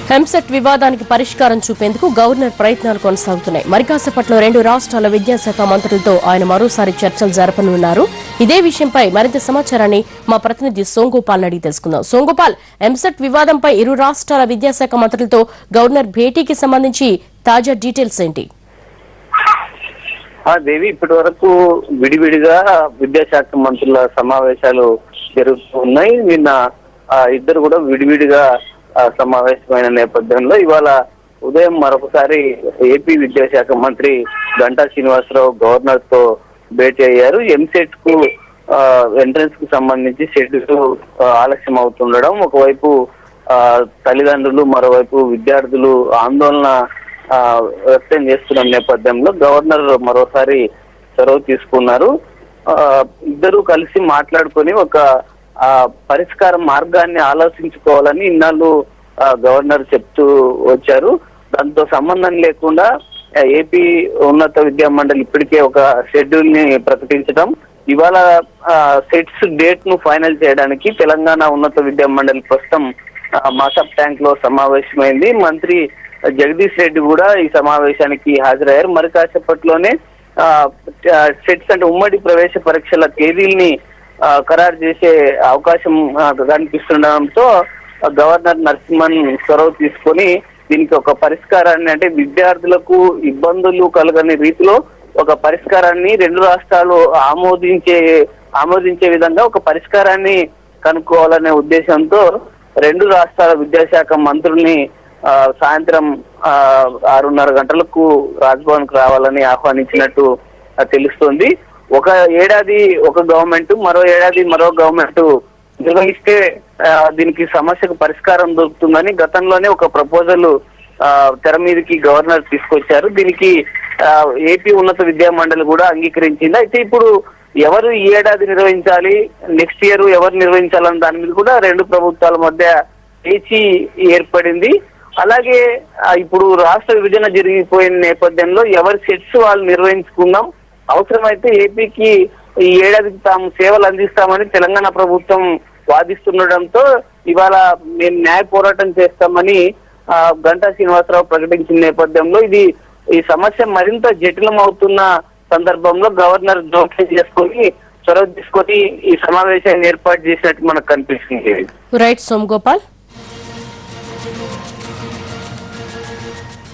హెంసెట్ వివాదానికి పరిష్కారం చూపేందుకు గవర్నర్ ప్రయత్నాలు కొనసాగుతున్నాయి మరి కాసేపట్లో రెండు రాష్ట్రాల విద్యాశాఖ మంత్రులతో ఆయన మరోసారి చర్చలు జరపనున్నారు ఇదే విషయంపై మరింత సమాచారాన్ని మా ప్రతినిధి సోంగోపాల్ అడిగి తెలుసుకుందాం సోంగోపాల్ ఎంసెట్ వివాదంపై ఇరు రాష్ట్రాల విద్యాశాఖ మంత్రులతో గవర్నర్ భేటీకి సంబంధించి తాజా డీటెయిల్స్ ఏంటి ఆ దేవి ఇప్పటి వరకు విడివిడిగా విద్యాశాఖ మంత్రుల సమావేశాలు జరుగుతున్నాయి నిన్న ఆ ఇద్దరు కూడా విడివిడిగా ఆ, సమావేశమైన నేపథ్యంలో ఇవాళ ఉదయం మరొకసారి ఏపీ విద్యాశాఖ మంత్రి గంటా శ్రీనివాసరావు గవర్నర్ తో భేటీ అయ్యారు ఎంసెట్ కు ఎంట్రన్స్ కు సంబంధించి షెడ్యూల్ ఆలస్యం అవుతుండడం ఒకవైపు ఆ, తల్లిదండ్రులు మరోవైపు విద్యార్థులు ఆందోళన ఆ, వ్యక్తం చేస్తున్న నేపథ్యంలో గవర్నర్ మరోసారి చొరవ తీసుకున్నారు ఆ, ఇద్దరు కలిసి మాట్లాడుకొని ఒక ఆ, పరిష్కార మార్గాన్ని ఆలోచించుకోవాలని ఇన్నాళ్ళు ఆ, గవర్నర్ చెప్తూ వచ్చారు దాంతో సంబంధం లేకుండా ఆ, ఏపీ ఉన్నత విద్యా మండలి ఇప్పటికే ఒక షెడ్యూల్ ని ప్రకటించడం ఇవాళ సెట్స్ డేట్ ను ఫైనల్ చేయడానికి తెలంగాణ ఉన్నత విద్యా మండలి ప్రస్తుతం ఆ, మాసప్ ట్యాంక్ లో సమావేశమైంది మంత్రి జగదీష్ రెడ్డి కూడా ఈ సమావేశానికి హాజరయ్యారు మరి కాసేపట్లోనే సెట్స్ అంటే ఉమ్మడి ప్రవేశ పరీక్షల తేదీల్ని ఆ, ఖరారు చేసే అవకాశం ఆ, కనిపిస్తుండడంతో ఆ, గవర్నర్ నరసింహన్ చొరవ తీసుకొని దీనికి ఒక పరిష్కారాన్ని అంటే విద్యార్థులకు ఇబ్బందులు కలగని రీతిలో ఒక పరిష్కారాన్ని రెండు రాష్ట్రాలు ఆమోదించే ఆమోదించే విధంగా ఒక పరిష్కారాన్ని కనుక్కోవాలనే ఉద్దేశంతో రెండు రాష్ట్రాల విద్యాశాఖ మంత్రుల్ని ఆ, సాయంత్రం ఆ, ఆరున్నర గంటలకు రాజ్భవన్ కు రావాలని ఆహ్వానించినట్టు ఆ, తెలుస్తోంది ఒక ఏడాది ఒక గవర్నమెంట్ మరో ఏడాది మరో గవర్నమెంట్ నిర్వహిస్తే ఆ, దీనికి సమస్యకు పరిష్కారం దొరుకుతుందని గతంలోనే ఒక ప్రపోజల్ ఆ, తెర మీదకి గవర్నర్ తీసుకొచ్చారు దీనికి ఆ, ఏపీ ఉన్నత విద్యా మండలి కూడా అంగీకరించింది అయితే ఇప్పుడు ఎవరు ఈ ఏడాది నిర్వహించాలి నెక్స్ట్ ఇయర్ ఎవరు నిర్వహించాలన్న దాని మీద కూడా రెండు ప్రభుత్వాల మధ్య పేచీ ఏర్పడింది అలాగే ఆ, ఇప్పుడు రాష్ట్ర విభజన జరిగిపోయిన నేపథ్యంలో ఎవరి సెట్స్ వాళ్ళు నిర్వహించుకుందాం అవసరమైతే ఏపీకి ఈ ఏడాదికి తాము సేవలు అందిస్తామని తెలంగాణ ప్రభుత్వం వాదిస్తుండడంతో ఇవాళ మేము న్యాయ పోరాటం చేస్తామని ఆ, గంటా శ్రీనివాసరావు ప్రకటించిన నేపథ్యంలో ఇది ఈ సమస్య మరింత జటిలం అవుతున్న సందర్భంలో గవర్నర్ జోక్యం చేసుకొని చొరవ తీసుకొని ఈ సమావేశాన్ని ఏర్పాటు చేసినట్టు మనకు కనిపిస్తుంది రైట్ సోమ్ గోపాల్